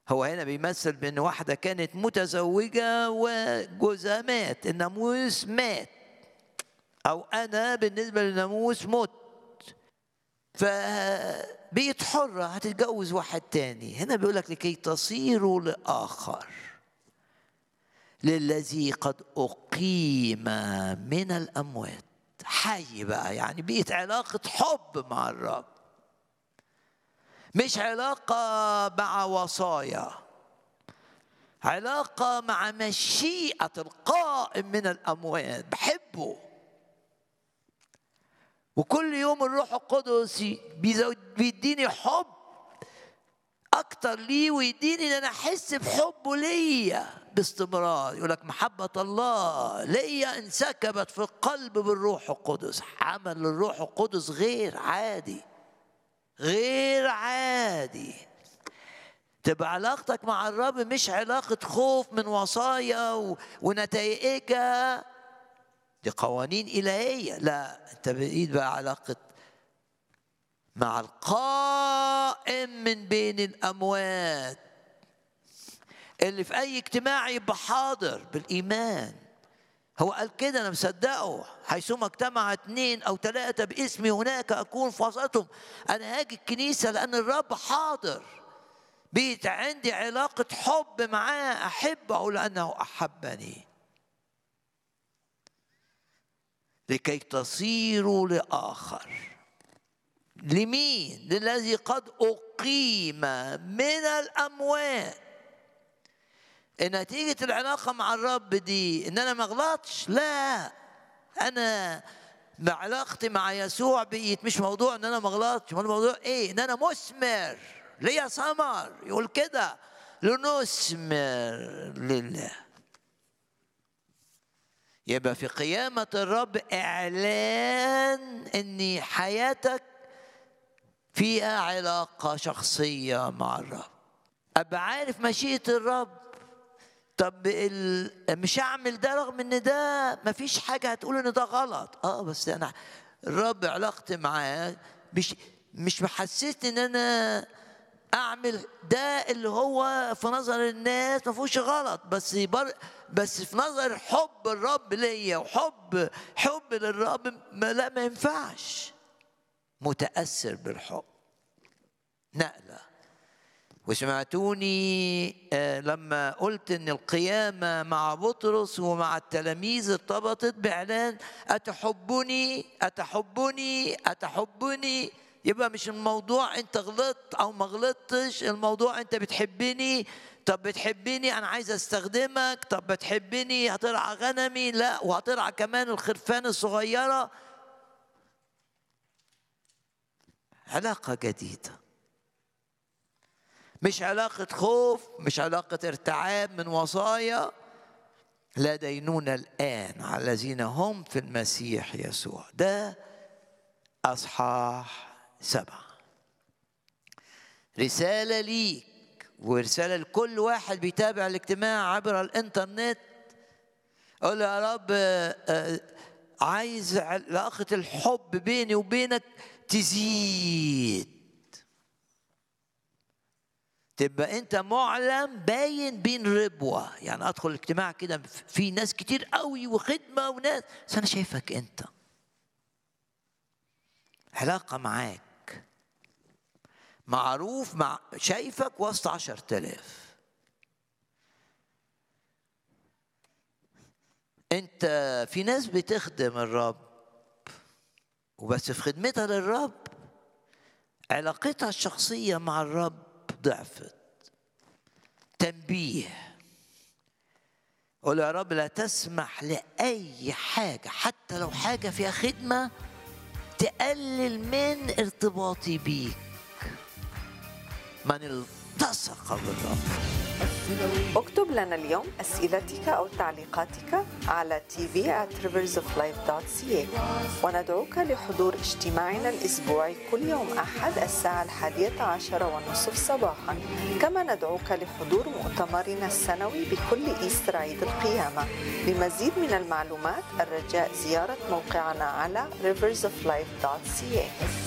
هو هنا بيمثل بان واحده كانت متزوجه وجوزها مات الناموس مات او انا بالنسبه للناموس مت فبقيت حره هتتجوز واحد تاني هنا بيقول لك لكي تصيروا لاخر للذي قد اقيم من الاموات حي بقى يعني بقيت علاقه حب مع الرب مش علاقة مع وصايا علاقة مع مشيئة القائم من الأموات بحبه وكل يوم الروح القدس بيديني حب أكتر ليه ويديني إن أنا أحس بحبه ليا باستمرار يقول لك محبة الله ليا انسكبت في القلب بالروح القدس عمل الروح القدس غير عادي غير عادي تبقى علاقتك مع الرب مش علاقة خوف من وصايا ونتائجها دي قوانين إلهية لا أنت بقيت بقى علاقة مع القائم من بين الأموات اللي في أي اجتماع يبقى حاضر بالإيمان هو قال كده انا مصدقه حيثما اجتمع اثنين او ثلاثه باسمي هناك اكون في وسطهم انا هاجي الكنيسه لان الرب حاضر بيت عندي علاقه حب معاه احبه لانه احبني لكي تصيروا لاخر لمين للذي قد اقيم من الاموات نتيجة العلاقة مع الرب دي إن أنا ما أغلطش لا أنا بعلاقتي مع يسوع بقيت مش موضوع إن أنا ما أغلطش الموضوع إيه إن أنا مثمر ليا ثمر يقول كده لنثمر لله يبقى في قيامة الرب إعلان إن حياتك فيها علاقة شخصية مع الرب أبقى عارف مشيئة الرب طب ال... مش هعمل ده رغم ان ده مفيش حاجه هتقول ان ده غلط اه بس انا الرب علاقتي معاه مش مش محسسني ان انا اعمل ده اللي هو في نظر الناس ما فيهوش غلط بس بر... بس في نظر حب الرب ليا وحب حب للرب ما لا ما ينفعش متاثر بالحب نقله وسمعتوني لما قلت ان القيامه مع بطرس ومع التلاميذ ارتبطت باعلان اتحبني اتحبني اتحبني يبقى مش الموضوع انت غلطت او ما غلطتش الموضوع انت بتحبني طب بتحبني انا عايز استخدمك طب بتحبني هترعى غنمي لا وهترعى كمان الخرفان الصغيره علاقه جديده مش علاقة خوف مش علاقة ارتعاب من وصايا لا دينون الآن على الذين هم في المسيح يسوع ده أصحاح سبعة رسالة ليك ورسالة لكل واحد بيتابع الاجتماع عبر الإنترنت قول يا رب عايز علاقة الحب بيني وبينك تزيد تبقى انت معلم باين بين ربوه يعني ادخل الاجتماع كده في ناس كتير قوي وخدمه وناس بس انا شايفك انت علاقه معاك معروف مع شايفك وسط عشر تلاف انت في ناس بتخدم الرب وبس في خدمتها للرب علاقتها الشخصيه مع الرب ضعفت تنبيه قول يا رب لا تسمح لأي حاجة حتى لو حاجة فيها خدمة تقلل من ارتباطي بيك من التصق بالرب اكتب لنا اليوم أسئلتك أو تعليقاتك على tv at riversoflife.ca وندعوك لحضور اجتماعنا الأسبوعي كل يوم أحد الساعة الحادية عشر والنصف صباحا كما ندعوك لحضور مؤتمرنا السنوي بكل إيستر عيد القيامة لمزيد من المعلومات الرجاء زيارة موقعنا على riversoflife.ca